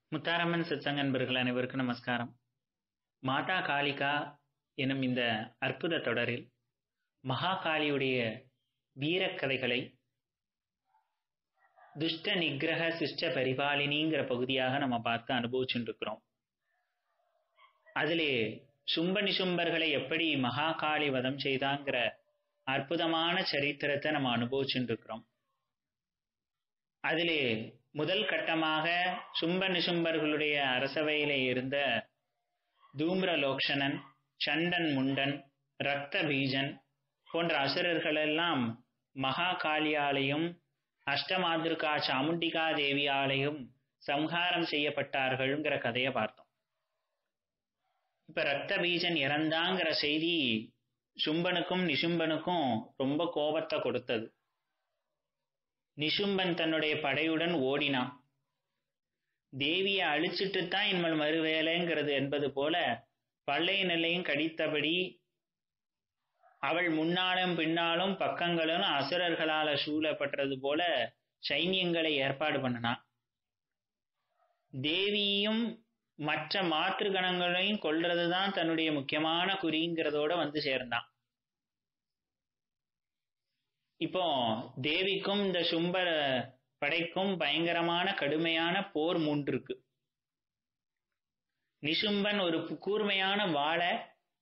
முத்தாரம்மன் சத்சங்க நண்பர்கள் அனைவருக்கும் நமஸ்காரம் மாதா காளிகா எனும் இந்த அற்புத தொடரில் மகாகாளியுடைய வீரக்கதைகளை துஷ்ட நிகிரக சிஷ்ட பரிபாலினிங்கிற பகுதியாக நம்ம பார்த்து அனுபவிச்சுட்டு இருக்கிறோம் அதிலே சும்ப நிசும்பர்களை எப்படி மகாகாளி வதம் செய்தாங்கிற அற்புதமான சரித்திரத்தை நம்ம அனுபவிச்சுட்டு இருக்கிறோம் அதிலே முதல் கட்டமாக சும்ப நிசும்பர்களுடைய அரசவையில இருந்த தூம்ரலோக்ஷணன் சண்டன் முண்டன் ரக்த பீஜன் போன்ற அசுரர்கள் எல்லாம் மகா காளியாலையும் அஷ்டமாதிருக்கா சாமுண்டிகா தேவியாலையும் சம்ஹாரம் செய்யப்பட்டார்கள்ங்கிற கதையை பார்த்தோம் இப்ப ரக்த பீஜன் இறந்தாங்கிற செய்தி சும்பனுக்கும் நிசும்பனுக்கும் ரொம்ப கோபத்தை கொடுத்தது நிசும்பன் தன்னுடைய படையுடன் ஓடினான் தேவியை அழிச்சிட்டு தான் இனிமல் மறுவேலைங்கிறது என்பது போல பள்ளைய நிலையும் கடித்தபடி அவள் முன்னாலும் பின்னாலும் பக்கங்களும் அசுரர்களால சூழப்பட்டது போல சைன்யங்களை ஏற்பாடு பண்ணினான் தேவியும் மற்ற மாற்று கணங்களையும் கொல்றதுதான் தன்னுடைய முக்கியமான குறிங்கிறதோட வந்து சேர்ந்தான் இப்போ தேவிக்கும் இந்த சும்ப படைக்கும் பயங்கரமான கடுமையான போர் மூன்று இருக்கு நிசும்பன் ஒரு கூர்மையான வாழை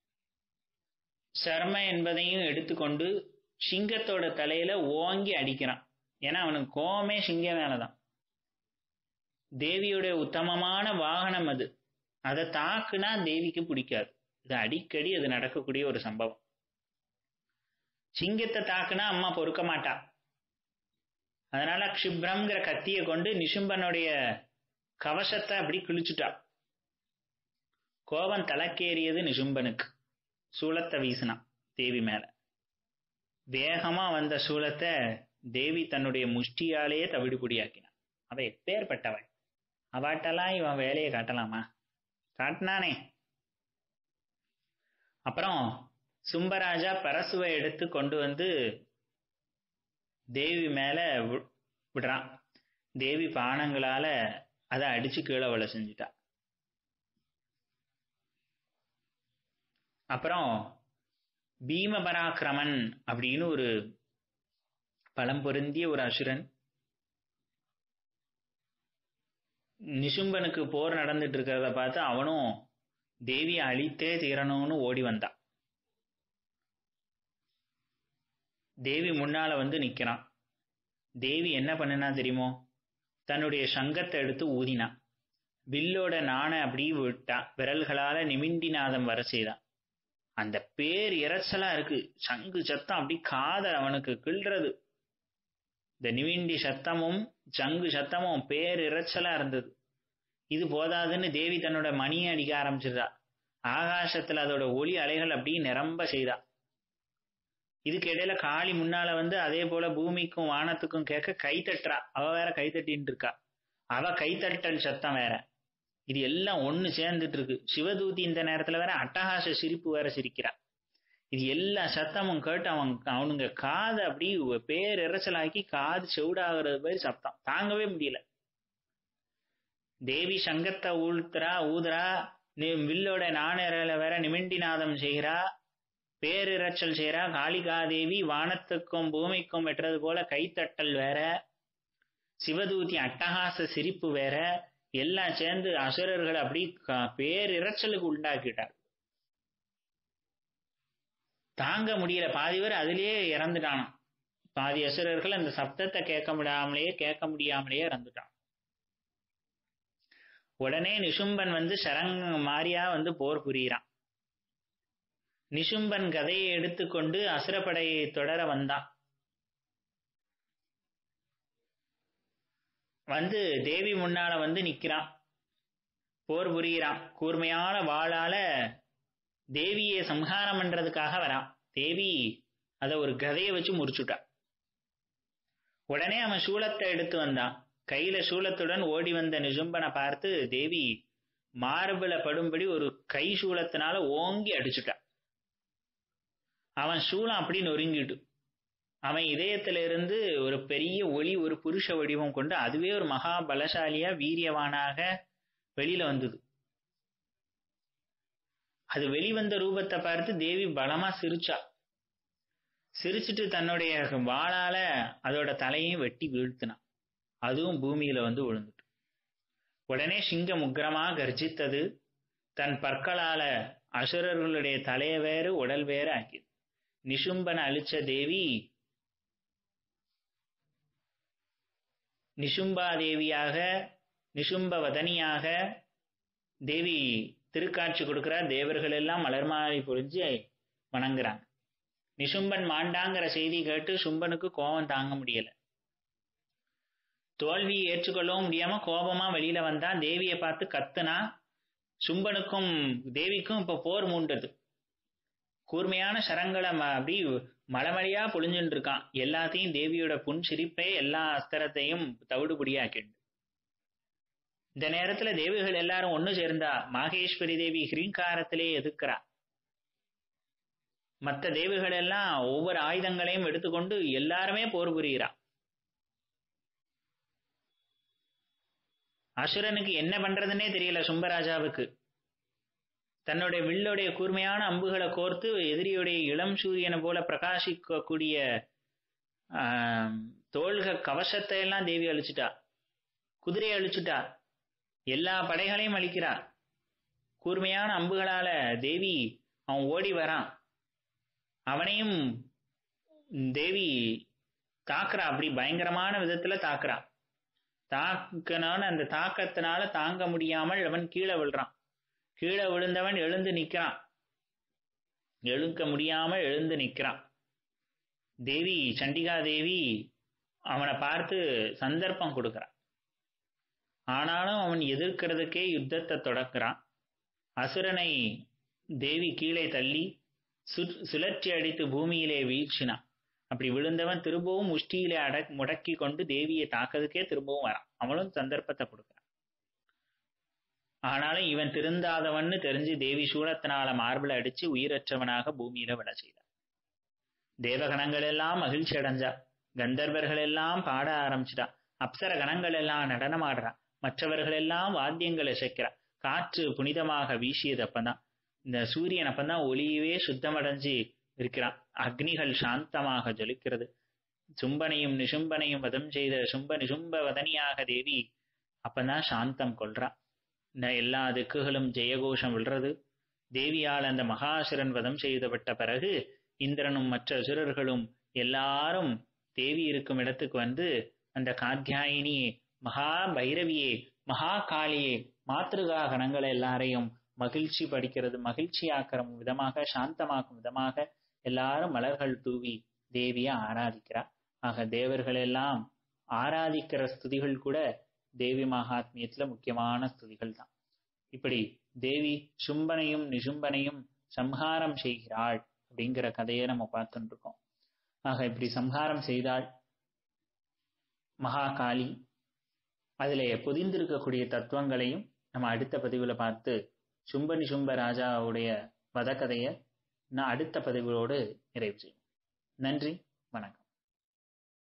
சர்ம என்பதையும் எடுத்துக்கொண்டு சிங்கத்தோட தலையில ஓங்கி அடிக்கிறான் ஏன்னா அவனுக்கு கோவமே சிங்க மேலதான் தேவியுடைய உத்தமமான வாகனம் அது அதை தாக்குனா தேவிக்கு பிடிக்காது இது அடிக்கடி அது நடக்கக்கூடிய ஒரு சம்பவம் சிங்கத்தை தாக்குனா அம்மா பொறுக்க மாட்டா அதனால க்ஷிப்ரம்ங்கிற கத்தியை கொண்டு நிசும்பனுடைய கவசத்தை அப்படி கிழிச்சுட்டா கோபம் தலைக்கேறியது நிசும்பனுக்கு சூளத்தை வீசினான் தேவி மேல வேகமா வந்த சூளத்தை தேவி தன்னுடைய முஷ்டியாலேயே தவிடுபொடியாக்கினான் அவ எப்பேற்பட்டவள் அவாட்டெல்லாம் இவன் வேலையை காட்டலாமா காட்டினானே அப்புறம் சும்பராஜா பரசுவை எடுத்து கொண்டு வந்து தேவி மேல விடுறான் தேவி பானங்களால அதை அடிச்சு கீழே வள செஞ்சுட்டா அப்புறம் பீமபராக்கிரமன் அப்படின்னு ஒரு பலம் பொருந்திய ஒரு அசுரன் நிசும்பனுக்கு போர் நடந்துட்டு இருக்கிறத பார்த்து அவனும் தேவியை அழித்தே தீரணும்னு ஓடி வந்தான் தேவி முன்னால வந்து நிக்கிறான் தேவி என்ன பண்ணுனா தெரியுமோ தன்னுடைய சங்கத்தை எடுத்து ஊதினான் வில்லோட நாண அப்படி விட்டா விரல்களால நிமிண்டிநாதம் வர செய்தான் அந்த பேர் இறைச்சலா இருக்கு சங்கு சத்தம் அப்படி காத அவனுக்கு கிள்றது இந்த நிவிண்டி சத்தமும் சங்கு சத்தமும் பேர் இறைச்சலா இருந்தது இது போதாதுன்னு தேவி தன்னோட மணியை அடிக்க ஆரம்பிச்சிருந்தா ஆகாசத்துல அதோட ஒளி அலைகள் அப்படியே நிரம்ப செய்தா இதுக்கு இடையில காளி முன்னால வந்து அதே போல பூமிக்கும் வானத்துக்கும் கேட்க கை தட்டுறா அவ வேற கை தட்டின்னு இருக்கா அவ கைத்தட்டல் சத்தம் வேற இது எல்லாம் ஒண்ணு சேர்ந்துட்டு இருக்கு சிவதூதி இந்த நேரத்துல வேற அட்டகாச சிரிப்பு வேற சிரிக்கிறா இது எல்லா சத்தமும் கேட்டு அவன் அவனுங்க காதை அப்படி பேர் இறைச்சலாக்கி காது செவிடாகிறது மாதிரி சத்தம் தாங்கவே முடியல தேவி சங்கத்தை ஊழ்த்துறா ஊதுறா வில்லோட நாணயல வேற நிமிண்டிநாதம் செய்கிறா பேரிரைச்சல் செய்கிறா காளிகாதேவி வானத்துக்கும் பூமிக்கும் வெட்டுறது போல கைத்தட்டல் வேற சிவதூதி அட்டகாச சிரிப்பு வேற எல்லாம் சேர்ந்து அசுரர்கள் அப்படி பேரிரைச்சலுக்கு உண்டாக்கிட்டார் தாங்க முடியல பாதி பேர் அதிலேயே இறந்துட்டானாம் பாதி அசுரர்கள் அந்த சப்தத்தை கேட்க முடியாமலேயே கேட்க முடியாமலேயே இறந்துட்டான் உடனே நிசும்பன் வந்து சரங் மாறியா வந்து போர் புரியிறான் நிசும்பன் கதையை எடுத்துக்கொண்டு அசுரப்படையை தொடர வந்தான் வந்து தேவி முன்னால வந்து நிக்கிறான் போர் புரிகிறான் கூர்மையான வாளால தேவியை சம்ஹாரம் பண்றதுக்காக வரான் தேவி அத ஒரு கதையை வச்சு முறிச்சுட்டா உடனே அவன் சூளத்தை எடுத்து வந்தான் கையில சூளத்துடன் ஓடி வந்த நிசும்பனை பார்த்து தேவி மார்புல படும்படி ஒரு கை சூளத்தினால ஓங்கி அடிச்சுட்டா அவன் சூளம் அப்படி நொறுங்கிட்டு அவன் இதயத்துல இருந்து ஒரு பெரிய ஒளி ஒரு புருஷ வடிவம் கொண்டு அதுவே ஒரு மகா பலசாலியா வீரியவானாக வெளியில வந்தது அது வெளிவந்த ரூபத்தை பார்த்து தேவி பலமா சிரிச்சா சிரிச்சிட்டு தன்னுடைய வாளால அதோட தலையையும் வெட்டி வீழ்த்தினான் அதுவும் பூமியில வந்து விழுந்துட்டு உடனே சிங்கம் உக்கிரமா கர்ஜித்தது தன் பற்களால அசுரர்களுடைய தலைய வேறு உடல் வேறு ஆக்கியது நிசும்பன் அழிச்ச தேவி நிசும்பா தேவியாக நிசும்ப வதனியாக தேவி திருக்காட்சி கொடுக்கிறார் தேவர்கள் எல்லாம் மலர் மாலை பொழிஞ்சு வணங்குறாங்க நிசும்பன் மாண்டாங்கிற செய்தி கேட்டு சும்பனுக்கு கோபம் தாங்க முடியல தோல்வியை ஏற்றுக்கொள்ளவும் முடியாம கோபமா வெளியில வந்தான் தேவியை பார்த்து கத்துனா சும்பனுக்கும் தேவிக்கும் இப்ப போர் மூண்டது கூர்மையான சரங்களை அப்படி மலைமலையா பொழிஞ்சுட்டு இருக்கான் எல்லாத்தையும் தேவியோட புன் சிரிப்பே எல்லா அஸ்திரத்தையும் தவிடுபடியாக்கிண்டு இந்த நேரத்துல தேவிகள் எல்லாரும் ஒண்ணு சேர்ந்தா மாகேஸ்வரி தேவி ஹிரீங்காரத்திலே எதிர்க்கிறா மற்ற தேவிகள் எல்லாம் ஒவ்வொரு ஆயுதங்களையும் எடுத்துக்கொண்டு எல்லாருமே போர் புரிகிறா அசுரனுக்கு என்ன பண்றதுன்னே தெரியல சும்பராஜாவுக்கு தன்னுடைய வில்லுடைய கூர்மையான அம்புகளை கோர்த்து எதிரியுடைய இளம் சூரியனை போல பிரகாசிக்கக்கூடிய தோள்க கவசத்தை எல்லாம் தேவி அழிச்சிட்டா குதிரையை அழிச்சிட்டா எல்லா படைகளையும் அழிக்கிறா கூர்மையான அம்புகளால தேவி அவன் ஓடி வரான் அவனையும் தேவி தாக்குறா அப்படி பயங்கரமான விதத்துல தாக்குறா தாக்கனான அந்த தாக்கத்தினால தாங்க முடியாமல் அவன் கீழே விழுறான் கீழே விழுந்தவன் எழுந்து நிற்கிறான் எழுக்க முடியாமல் எழுந்து நிற்கிறான் தேவி சண்டிகா தேவி அவனை பார்த்து சந்தர்ப்பம் கொடுக்கிறான் ஆனாலும் அவன் எதிர்க்கிறதுக்கே யுத்தத்தை தொடக்கிறான் அசுரனை தேவி கீழே தள்ளி சுழற்சி அடித்து பூமியிலே வீழ்ச்சினான் அப்படி விழுந்தவன் திரும்பவும் முஷ்டியிலே அட முடக்கி கொண்டு தேவியை தாக்கிறதுக்கே திரும்பவும் வரான் அவளும் சந்தர்ப்பத்தை கொடுக்கிறான் ஆனாலும் இவன் திருந்தாதவன்னு தெரிஞ்சு தேவி சூழத்தினால மார்பிள அடிச்சு உயிரற்றவனாக பூமியில விட செய்தார் தேவகணங்கள் எல்லாம் மகிழ்ச்சி அடைஞ்சா கந்தர்வர்கள் எல்லாம் பாட ஆரம்பிச்சிட்டா அப்சர கணங்கள் எல்லாம் நடனமாடுறா மற்றவர்கள் எல்லாம் வாத்தியங்களை இசைக்கிறா காற்று புனிதமாக வீசியது அப்பதான் இந்த சூரியன் அப்பதான் ஒளியவே சுத்தமடைஞ்சு இருக்கிறான் அக்னிகள் சாந்தமாக ஜொலிக்கிறது சும்பனையும் நிசும்பனையும் வதம் செய்த சும்ப நிசும்ப வதனியாக தேவி அப்பதான் சாந்தம் கொள்றா இந்த எல்லா திக்குகளும் ஜெயகோஷம் விழுறது தேவியால் அந்த மகாசுரன் வதம் செய்துவிட்ட பிறகு இந்திரனும் மற்ற அசுரர்களும் எல்லாரும் தேவி இருக்கும் இடத்துக்கு வந்து அந்த காத்தியாயினியே மகா பைரவியே மகா காளியே மாத்திருகா கணங்கள் எல்லாரையும் மகிழ்ச்சி படிக்கிறது மகிழ்ச்சியாக்கிற விதமாக சாந்தமாக்கும் விதமாக எல்லாரும் மலர்கள் தூவி தேவியை ஆராதிக்கிறா ஆக தேவர்கள் எல்லாம் ஆராதிக்கிற ஸ்துதிகள் கூட தேவி மகாத்மியத்துல முக்கியமான ஸ்துதிகள் தான் இப்படி தேவி சும்பனையும் நிசும்பனையும் சம்ஹாரம் செய்கிறாள் அப்படிங்கிற கதையை நம்ம பார்த்துட்டு இருக்கோம் ஆக இப்படி சம்ஹாரம் செய்தாள் மகாகாளி அதுல பொதிந்திருக்கக்கூடிய தத்துவங்களையும் நம்ம அடுத்த பதிவுல பார்த்து சும்ப நிசும்ப ராஜாவுடைய வதக்கதையை நான் அடுத்த பதிவுகளோடு நிறைவு செய்யும் நன்றி